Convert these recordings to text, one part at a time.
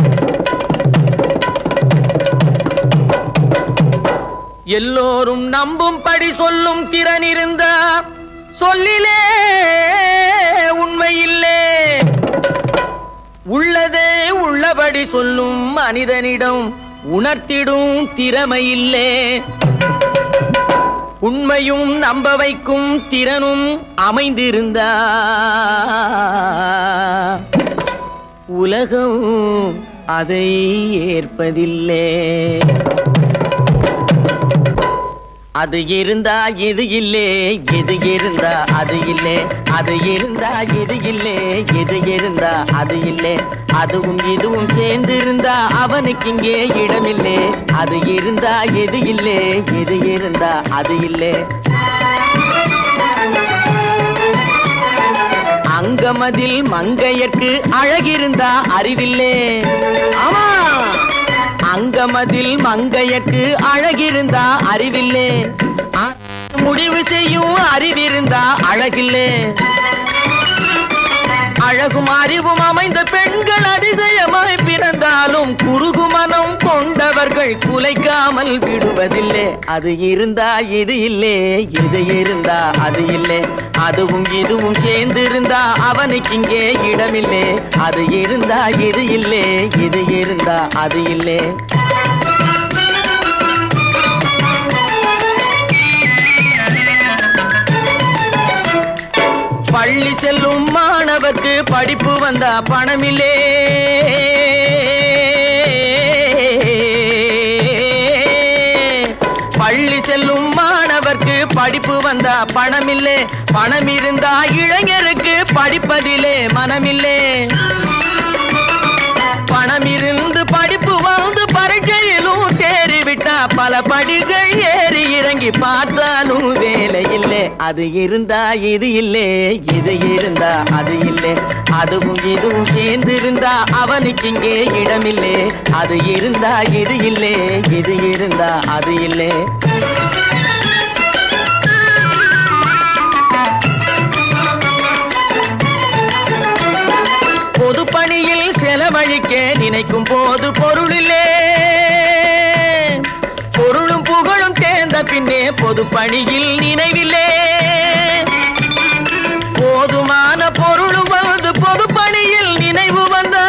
எல்லோரும் நம்பும்படி சொல்லும் திறன் இருந்த சொல்லிலே உண்மையில்லே உள்ளதே உள்ளபடி சொல்லும் மனிதனிடம் உணர்த்திடும் திறமையில்லே உண்மையும் நம்ப வைக்கும் திறனும் அமைந்திருந்தா உலகம் அதை ஏற்பதில்லை அது இருந்தா இது இல்லே இது இருந்தா அது இல்லே அது இருந்தா இது இல்லே இது இருந்தா அது இல்லே அதுவும் இதுவும் சேர்ந்து இருந்தா அவனுக்கு இங்கே இடமில்லே அது இருந்தா எது இல்லே இது இருந்தா அது இல்லே அங்கமதில் மங்கையர்க்கு அழகிருந்தா அறிவில்லே ஆமா அங்கமதில் மங்கையர்க்கு அழகிருந்தா அறிவில்லே ஆ, முடிவு செய்யும் அறிவிருந்தா அழகில்லே அழகும் அறிவும் அமைந்த பெண்கள் அதிசயமாய் பிறந்தாலும் குறுகு மனம் கொண்டவர்கள் குலைக்காமல் விடுவதில்லை அது இருந்தா இது இல்லே இது இருந்தா அது இல்லை அதுவும் இதுவும் சேர்ந்திருந்தா அவனுக்கு இங்கே இடமில்லை அது இருந்தா இது இல்லே இது இருந்தா அது இல்லை பள்ளி செல்லும் மாணவர்க்கு படிப்பு வந்தா பணமில்லே பள்ளி செல்லும் மாணவர்க்கு படிப்பு வந்தா பணமில்லே பணம் இருந்தா இளைஞருக்கு படிப்பதிலே மனமில்லே பணம் இருந்து படிப்பு வந்து பரீட்சையிலும் தேறிவிட்டா பல படிகள் ஏறி இறங்கி பார்த்தாலும் வேலை இல்லை அது இருந்தா இது இல்லை இது இருந்தா அது இல்லை அதுவும் இதுவும் சேர்ந்து இருந்தா அவனுக்கு இங்கே இடமில்லை அது இருந்தா இது இல்லை இது இருந்தா அது இல்லை பொது பணியில் செலவழிக்க நினைக்கும் போது பொருளிலே பொருளும் புகழும் சேர்ந்த பின்னே பொது பணியில் நினைவில்லே போதுமான பொருளும் வந்து பொது பணியில் நினைவு வந்தா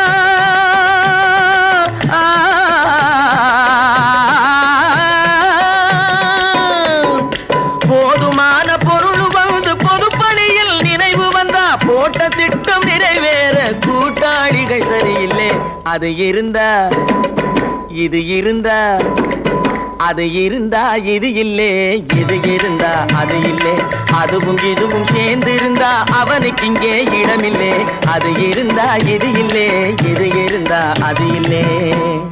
போதுமான பொருள் வந்து பொதுப்பணியில் நினைவு வந்தா போட்ட திட்டம் நிறைவேற கூட்டாளிகள் சரியில்லை அது இருந்தா இது இருந்தா அது இருந்தா இது இல்லே இது இருந்தா அது இல்லே அதுவும் இதுவும் சேர்ந்து இருந்தா அவனுக்கு இங்கே இடமில்லை அது இருந்தா இது இல்லே இது இருந்தா அது இல்லே